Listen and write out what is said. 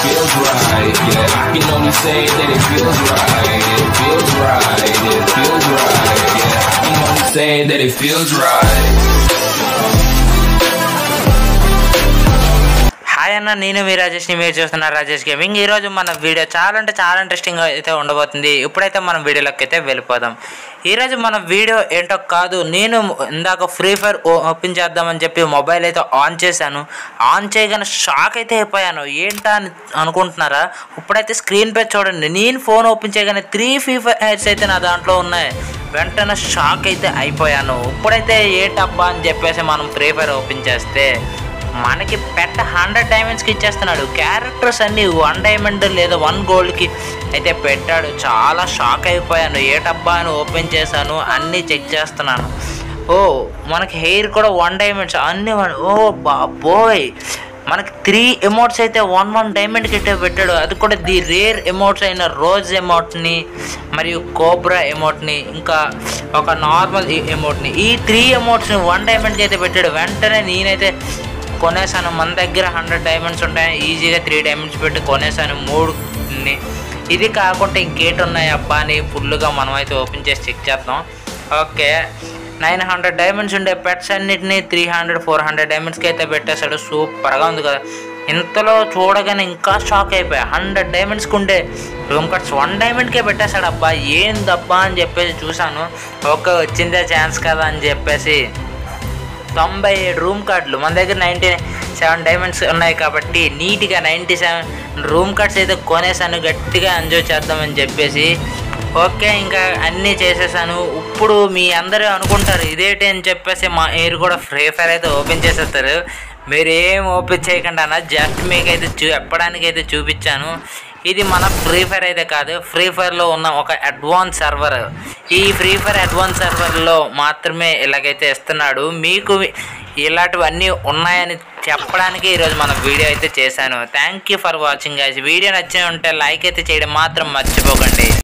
feels right. Yeah, I can only say that it feels right. It feels right. It feels right. Yeah, I can only say that it feels right. Hi అన్న నేను మీ రాజేష్ని మీరు చూస్తున్నారు Rajesh gaming ఈరోజు మన video చాలా అంటే చాలా interesting అయితే ఉండబోతుంది ఇప్పుడైతే మనం వీడియోలోకి అయితే వెళ్ళిపోదాం ఈరోజు మన వీడియో ఏంటో కాదు నేను ఇందాక ఫ్రీ ఫైర్ ఓపెన్ చేద్దామని చెప్పి మొబైల్ అయితే ఆన్ చేశాను ఆన్ చేయగానే షాక్ అయితే అయిపోయాను ఏంటా అని అనుకుంటున్నారా ఇప్పుడైతే స్క్రీన్ పై చూడండి నేను ఫోన్ ఓపెన్ చేయగానే త్రీ ఫ్రీ ఫైర్స్ అయితే నా దాంట్లో ఉన్నాయి వెంటనే షాక్ అయితే అయిపోయాను ఇప్పుడైతే ఏంటబ్బా అని చెప్పేసి మనం ఫ్రీ ఫైర్ ఓపెన్ చేస్తే మనకి పెట్ట హండ్రెడ్ డైమండ్స్కి ఇచ్చేస్తున్నాడు క్యారెక్టర్స్ అన్ని వన్ డైమండ్ లేదా వన్ గోల్డ్కి అయితే పెట్టాడు చాలా షాక్ అయిపోయాను ఏటబ్బా అని ఓపెన్ చేశాను అన్నీ చెక్ చేస్తున్నాను ఓ మనకి హెయిర్ కూడా వన్ డైమండ్స్ అన్నీ వన్- ఓ బాబోయ్ మనకి త్రీ ఎమౌంట్స్ అయితే వన్ వన్ డైమండ్కి అయితే పెట్టాడు అది కూడా ది రేర్ ఎమౌంట్స్ అయిన రోజ్ ఎమౌంట్ని మరియు కోబ్రా ఎమౌంట్ని ఇంకా ఒక నార్మల్ ఎమౌంట్ని ఈ త్రీ ఎమౌంట్స్ని వన్ డైమండ్కి అయితే పెట్టాడు వెంటనే నేనైతే కొనేసాను మన దగ్గర హండ్రెడ్ డైమండ్స్ ఉంటాయి ఈజీగా త్రీ డైమండ్స్ పెట్టి కొనేసాను మూడు ఇది కాకుండా ఇంకేటి ఉన్నాయి అబ్బా అని ఫుల్గా మనం అయితే ఓపెన్ చేసి చెక్ చేద్దాం ఓకే నైన్ హండ్రెడ్ డైమండ్స్ ఉండే పెట్స్ అన్నిటిని త్రీ హండ్రెడ్ ఫోర్ హండ్రెడ్ డైమండ్స్కి అయితే పెట్టేశాడు సూపర్గా ఉంది కదా ఇంతలో చూడగానే ఇంకా షాక్ అయిపోయా హండ్రెడ్ డైమండ్స్కి ఉండే రూమ్ కట్స్ వన్ డైమండ్కే పెట్టేశాడు అబ్బా ఏందబ్బా అని చెప్పేసి చూశాను ఓకే వచ్చిందే ఛాన్స్ కదా అని చెప్పేసి తొంభై ఏడు రూమ్ కార్డులు మన దగ్గర నైంటీ సెవెన్ డైమండ్స్ ఉన్నాయి కాబట్టి నీట్గా నైంటీ సెవెన్ రూమ్ కార్డ్స్ అయితే కొనేసాను గట్టిగా ఎంజాయ్ చేద్దామని చెప్పేసి ఓకే ఇంకా అన్నీ చేసేసాను ఇప్పుడు మీ అందరూ అనుకుంటారు ఇదేంటి అని చెప్పేసి మా మీరు కూడా ఫ్రీ ఫైర్ అయితే ఓపెన్ చేసేస్తారు మీరు ఏం ఓపెన్ చేయకుండా అన్న జస్ట్ మీకైతే చూ చెప్పడానికి అయితే చూపించాను ఇది మన ఫ్రీ ఫైర్ అయితే కాదు ఫ్రీ ఫైర్లో ఉన్న ఒక అడ్వాన్స్ సర్వర్ ఈ ఫ్రీ ఫైర్ అడ్వాన్స్ సర్వర్లో మాత్రమే ఇలాగైతే ఇస్తున్నాడు మీకు ఇలాంటివన్నీ ఉన్నాయని చెప్పడానికి ఈరోజు మన వీడియో అయితే చేశాను thank you for watching guys video నచ్చి ఉంటే లైక్ అయితే చేయడం మాత్రం మర్చిపోకండి